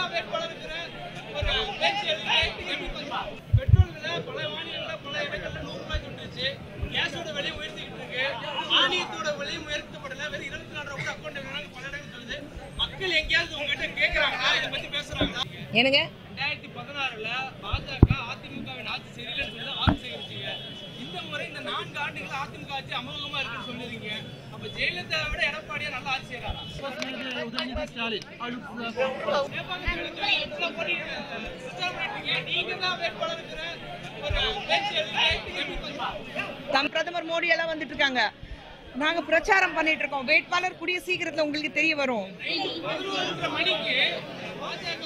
தான் வேட்பாளருங்கிற ஒரு பேச்சு எழுதி எப்படி கொஞ்சம் பெட்ரோல் விலை பல மாநிலங்களில் பல இடங்கள்ல நூறு ரூபாய் தொட்டுருச்சு கேஸோட விலையும் உயர்த்திக்கிட்டு இருக்கு மானியத்தோட விலையும் உயர்த்தப்படல வெறும் இருபத்தி நாலு ரூபாய் அக்கௌண்ட் பல இடங்கள் சொல்லுது மக்கள் எங்கேயாவது உங்ககிட்ட கேட்கறாங்களா இதை பத்தி பேசுறாங்களா என்னங்க ரெண்டாயிரத்தி பதினாறுல பாஜக அதிமுகவின் ஆட்சி சரியில்லைன்னு சொல்லி வாக்கு சேகரிச்சீங்க இந்த முறை இந்த நான்கு ஆண்டுகள் அதிமுக ஆட்சி அமோகமா இருக்குன்னு சொல்லிருக்கீங்க அப்ப ஜெயலலிதாவை விட எடப்பாடியா நல்லா ஆட்சி செய்யறாரா நீங்க தான் வேட்பாளருங்கிற ஒரு பேச்சு எழுதி எப்படி கொஞ்சம் தம் பிரதமர் மோடி எல்லாம் வந்துட்டு இருக்காங்க நாங்க பிரச்சாரம் பண்ணிட்டு இருக்கோம் வேட்பாளர் கூடிய சீக்கிரத்துல உங்களுக்கு தெரிய வரும் பதினோரு மணிக்கு பாஜக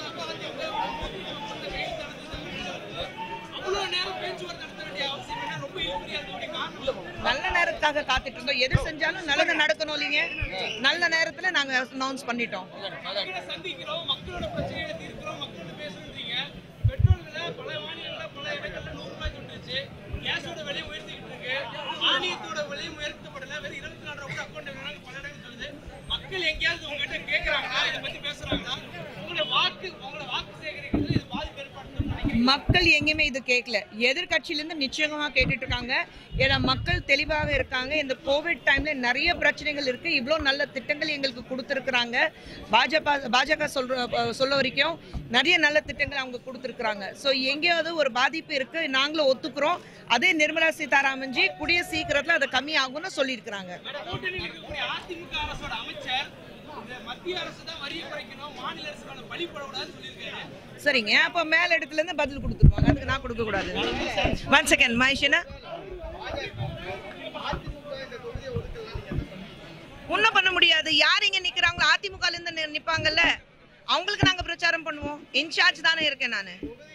அவ்வளவு நேரம் பேச்சுவார்த்தை நடத்த வேண்டிய அவசியம் என்ன ரொம்ப இழுபறியா இருக்கக்கூடிய காரணம் நல்ல நேரத்துக்காக காத்துட்டு இருந்தோம் எது செஞ்சாலும் நல்லது நடக்கணும் இல்லைங்க நல்ல நேரத்துல நாங்க அனௌன்ஸ் பண்ணிட்டோம் மக்களை சந்திக்கிறோம் மக்களோட பிரச்சனைகளை தீர்க்கிறோம் மக்களோட பேசுறீங்க பெட்ரோல் விலை பல மாநிலங்களில் பல இடங்கள்ல நூறு ரூபாய் தொட்டுருச்சு கேஸோட விலையும் உயர்த்திக்கிட்டு இருக்கு மானியத்தோட விலையும் உயர்த்தப்படல வெறும் இருபத்தி நாலு ரூபாய் அக்கௌண்ட் பல இடங்கள் சொல்லுது மக்கள் எங்கேயாவது உங்ககிட்ட கேட்கறாங்களா இதை பத்தி பேசுறாங்களா உங்களோட வாக்கு உங்களோட வாக்கு சேகரிக்கிறது இது பாதிப்பு ஏற்படுத்தும் நினைக்கிறீங்க மக்கள் எங்கேயுமே இது கேட்கல எதிர்கட்சியில இருந்து நிச்சயமா கேட்டுட்டு இருக்காங்க ஏன்னா மக்கள் தெளிவாக இருக்காங்க இந்த கோவிட் டைம்ல நிறைய பிரச்சனைகள் இருக்கு இவ்வளோ நல்ல திட்டங்கள் எங்களுக்கு கொடுத்துருக்குறாங்க பாஜக பாஜக சொல்ற சொல்ல வரைக்கும் நிறைய நல்ல திட்டங்கள் அவங்க கொடுத்துருக்குறாங்க ஸோ எங்கேயாவது ஒரு பாதிப்பு இருக்கு நாங்களும் ஒத்துக்கிறோம் அதே நிர்மலா சீதாராமன்ஜி கூடிய சீக்கிரத்துல அது கம்மி ஆகும்னு சொல்லியிருக்கிறாங்க கூட்டணியில் இருக்கக்கூடிய அதிமுக அரசோட அமைச்சர் இந்த மத்திய அரசு தான் வரியை குறைக்கணும் மாநில அரசு மேல பழி போடக்கூடாதுன்னு சொல்லியிருக்காரு சரிங்க அப்போ மேல இடத்துல இருந்து பதில் கொடுத்துருவாங்க அதுக்கு நான் கொடுக்க கூடாது ஒன் செகண்ட் மகேஷனா ஒன்றும் பண்ண முடியாது யார் இங்க நிக்கிறாங்களோ அதிமுகல இருந்து நி- நிப்பாங்கல்ல அவங்களுக்கு நாங்க பிரச்சாரம் பண்ணுவோம் இன்சார்ஜ் தானே இருக்கேன் நான்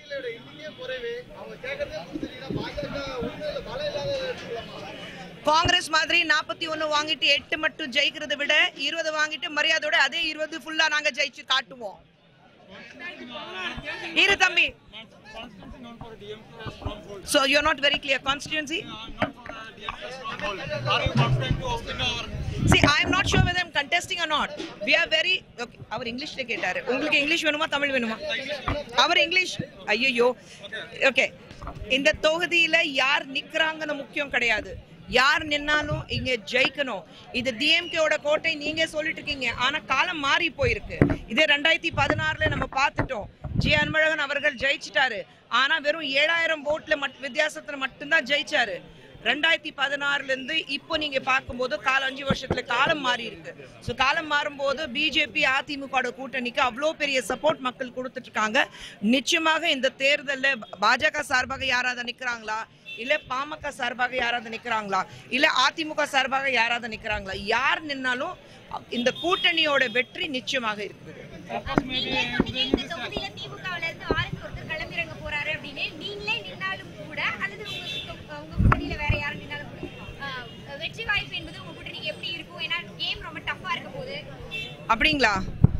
காங்கிரஸ் மாதிரி நாற்பத்தி ஒன்று வாங்கிட்டு எட்டு மட்டும் ஜெயிக்கிறதை விட இருபது வாங்கிட்டு மரியாதையோட அதே இருபது ஃபுல்லா நாங்க ஜெயிச்சு காட்டுவோம் இரு தம்பி So you're not very clear. Constituency? See, I'm not sure whether I'm contesting or not. We are very okay. அவர் இங்கிலீஷ்ல கேட்டாரு உங்களுக்கு இங்கிலீஷ் வேணுமா தமிழ் வேணுமா அவர் இங்கிலீஷ் ஐயோ ஓகே இந்த தொகுதியில யார் நிக்கிறாங்கன்னு முக்கியம் கிடையாது யார் நின்னாலும் இங்க ஜெயிக்கணும் இது டிஎம்கேவோட கோட்டை நீங்க சொல்லிட்டு இருக்கீங்க ஆனா காலம் மாறி போயிருக்கு இதே ரெண்டாயிரத்தி பதினாறுல நம்ம பார்த்துட்டோம் ஜி அன்பழகன் அவர்கள் ஜெயிச்சிட்டாரு ஆனா வெறும் ஏழாயிரம் ஓட்ல மட் வித்தியாசத்துல மட்டும்தான் ஜெயிச்சாரு ரெண்டாயிரத்தி பதினாறுல இருந்து இப்போ நீங்க பார்க்கும்போது காலம் அஞ்சு வருஷத்துல காலம் மாறி இருக்கு ஸோ காலம் மாறும்போது பிஜேபி அதிமுக கூட்டணிக்கு அவ்வளோ பெரிய சப்போர்ட் மக்கள் கொடுத்துட்டு இருக்காங்க நிச்சயமாக இந்த தேர்தலில் பாஜக சார்பாக யாராவது நிக்கிறாங்களா இல்ல பாமக சார்பாக யாராவது நிக்கிறாங்களா இல்ல அதிமுக சார்பாக யாராவது நிக்கிறாங்களா யார் நின்னாலும் இந்த கூட்டணியோட வெற்றி நிச்சயமாக இருக்குது நீங்களே சொன்னீங்க இந்த தொகுதியில திமுகவுல இருந்து ஆளுக்கு ஒருத்தர் களமிறங்க போறாரு அப்படின்னு நீங்களே நின்னாலும் கூட அல்லது உங்க தொ- உங்க கூட்டணியில வேற யாரும் நின்னாலும் கூட ஆஹ், வெற்றி வாய்ப்பு என்பது உங்க கூட்டணிக்கு எப்படி இருக்கும் ஏன்னா கேம் ரொம்ப டஃப்பா இருக்க போகுது அப்படிங்களா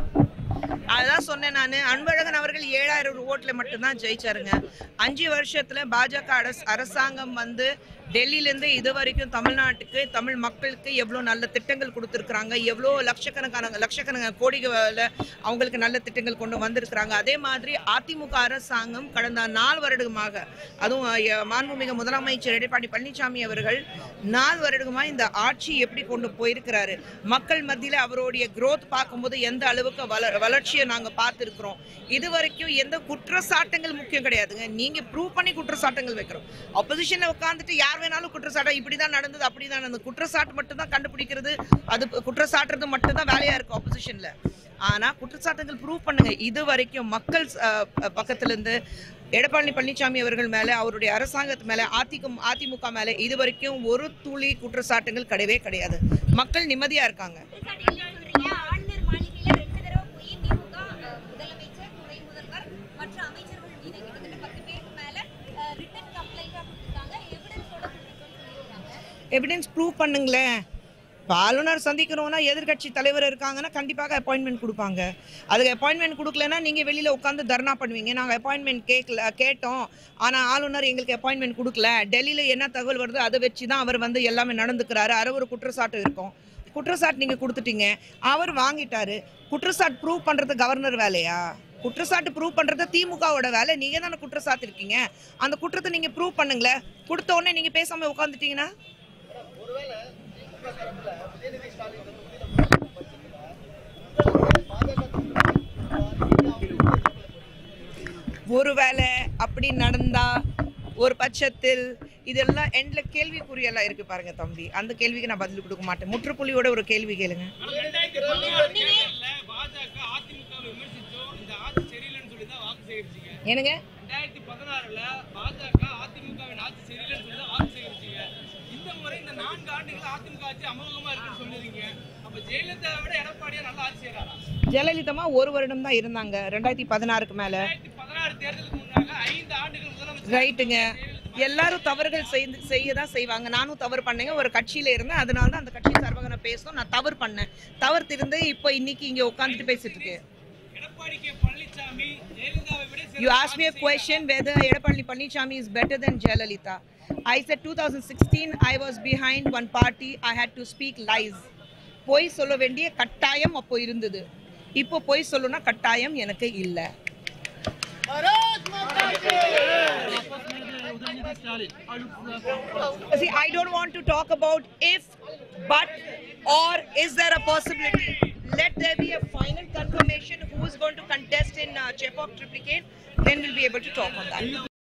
அதான் சொன்னேன் நான் அன்பழகன் அவர்கள் ஏழாயிரம் ஓட்டுல மட்டும்தான் ஜெயிச்சாருங்க அஞ்சு வருஷத்துல பாஜக அரசு அரசாங்கம் வந்து டெல்லியிலேருந்து இது வரைக்கும் தமிழ்நாட்டுக்கு தமிழ் மக்களுக்கு எவ்வளோ நல்ல திட்டங்கள் கொடுத்துருக்குறாங்க எவ்வளோ லட்சக்கணக்கான லட்சக்கணக்கான கோடிகள் அவங்களுக்கு நல்ல திட்டங்கள் கொண்டு வந்திருக்கிறாங்க அதே மாதிரி அதிமுக அரசாங்கம் கடந்த நாலு வருடமாக அதுவும் அஹ், மாண்புமிகு முதலமைச்சர் எடப்பாடி பழனிசாமி அவர்கள் நாலு வருடமாக இந்த ஆட்சி எப்படி கொண்டு போயிருக்கிறாரு மக்கள் மத்தியில் அவருடைய growth பார்க்கும்போது எந்த அளவுக்கு வள வளர்ச்சியை நாங்கள் பார்த்துருக்குறோம் இது வரைக்கும் எந்த குற்றச்சாட்டுங்கள் முக்கியம் கிடையாதுங்க நீங்கள் ப்ரூவ் பண்ணி குற்றச்சாட்டுங்கள் வைக்கிறோம் அப்போசிஷனில் உட்காந்துட்டு யார் வேணாலும் குற்றச்சாட்டு இப்படி தான் நடந்தது அப்படி தான் நடந்தது குற்றச்சாட்டு மட்டும் தான் கண்டுபிடிக்கிறது அது குற்றச்சாட்டுறது மட்டும் தான் வேலையாக இருக்கும் அப்போசிஷனில் ஆனால் குற்றச்சாட்டுகள் ப்ரூவ் பண்ணுங்க இது வரைக்கும் மக்கள் அஹ், பக்கத்துல இருந்து எடப்பாடி பழனிசாமி அவர்கள் மேலே அவருடைய அரசாங்கத்து மேலே அதிமுக அதிமுக மேலே இது வரைக்கும் ஒரு துளி குற்றச்சாட்டுகள் கிடையவே கிடையாது மக்கள் நிம்மதியாக இருக்காங்க குற்றச்சாட்டுகள் சொல்றீங்க ஆளுநர் மாளிகையில ரெண்டு தடவை போய் திமுக ஆஹ், முதலமைச்சர் துணை முதல்வர் மற்ற அமைச்சர்கள் மீது கிட்டத்தட்ட பத்து பேருக்கு மேல ரிட்டன் கம்ப்ளைண்டா கொடுத்திருக்காங்க எவிடன்ஸோட கொடுத்திருக்கோம்னு சொல்லியிருக்காங்க எவிடன்ஸ் ப்ரூவ் பண்ணுங்களேன் இப்போ ஆளுநர் சந்திக்கணும்னா எதிர்க்கட்சி தலைவர் இருக்காங்கன்னா கண்டிப்பாக அப்பாயின்மெண்ட் கொடுப்பாங்க அதுக்கு அப்பாயின்மெண்ட் கொடுக்கலன்னா நீங்கள் வெளியில் உட்காந்து தர்ணா பண்ணுவீங்க நாங்கள் அப்பாயின்மெண்ட் கேட்கல கேட்டோம் ஆனால் ஆளுநர் எங்களுக்கு அப்பாயின்மெண்ட் கொடுக்கல டெல்லியில் என்ன தகவல் வருதோ அதை வச்சு தான் அவர் வந்து எல்லாமே நடந்துக்கிறாரு அரை ஒரு குற்றச்சாட்டு இருக்கும் குற்றச்சாட்டு நீங்கள் கொடுத்துட்டீங்க அவர் வாங்கிட்டாரு குற்றச்சாட்டு ப்ரூவ் பண்ணுறது கவர்னர் வேலையா குற்றச்சாட்டு ப்ரூவ் பண்றது திமுகவோட வேலை நீங்க தானே குற்றச்சாட்டு இருக்கீங்க அந்த குற்றத்தை நீங்க ப்ரூவ் பண்ணுங்களேன் கொடுத்த உடனே நீங்க பேசாம உட்காந்துட்டீங்கன்னா ஒருவேளை அப்படி நடந்தா ஒரு பட்சத்தில் இதெல்லாம் எண்ட்ல கேள்விக்குறியெல்லாம் இருக்கு பாருங்க தம்பி அந்த கேள்விக்கு நான் பதில் கொடுக்க மாட்டேன் முற்றுப்புள்ளியோட ஒரு கேள்வி கேளுங்க ஆனா ரெண்டாயிரத்தி பதினாறு தேர்தல்ல பாஜக அதிமுக விமர்சிச்சோம் இந்த ஆட்சி சரியில்லைன்னு சொல்லி தான் வாக்கு சேகரிச்சீங்க என்னங்க ரெண்டாயிரத்தி பதினாறுல பாஜக அதிமுகவின் ஆட்சி சரியில்லைன்னு சொல்லி தான் வாக்கு சேகரிச்சீங்க இந்த முறை இந்த நான்கு ஆண்டுகள் அதிமுக ஆட்சி அமோகமா இருக்குன்னு சொல்லிருக்கீங்க அப்ப ஜெயலலிதாவை விட எடப்பாடியா நல்லா ஆட்சி செய்யறாரா ஜெயலலிதா ஒரு வருடம் தான் இருந்தாங்க ரெண்டாயிரத்தி பதினாறுக்கு மேல ரெண்டாயிரத்தி பதினாறு தேர்தலுக்கு முன்னாக ஐந்து ஆண்டுகள் முதலமைச்சர் ரைட்டுங்க எல்லாரும் தவறுகள் செய்து செய்ய தான் செய்வாங்க நானும் தவறு பண்ணேங்க ஒரு கட்சியில இருந்தேன் அதனால தான் அந்த கட்சி சார்பாக நான் பேசணும் நான் தவறு பண்ணேன் தவறு திருந்து இப்போ இன்னைக்கு இங்க உட்காந்துட்டு பேசிட்டு இருக்கேன் எடப்பாடி கே பழனிசாமி ஜெயலலிதாவை விட You asked me a question whether Edapalli Panichami is better than Jayalalitha. I said 2016 I was behind one party. I had to speak lies. பொய் சொல்ல வேண்டிய கட்டாயம் அப்போ இருந்தது இப்போ பொய் சொல்லணும்னா கட்டாயம் எனக்கு இல்லை See, I don't want to talk about if, but, or is there a possibility? Let there be a final confirmation who is going to contest in uh, Chepauk triplicate, then we'll be able to talk on that.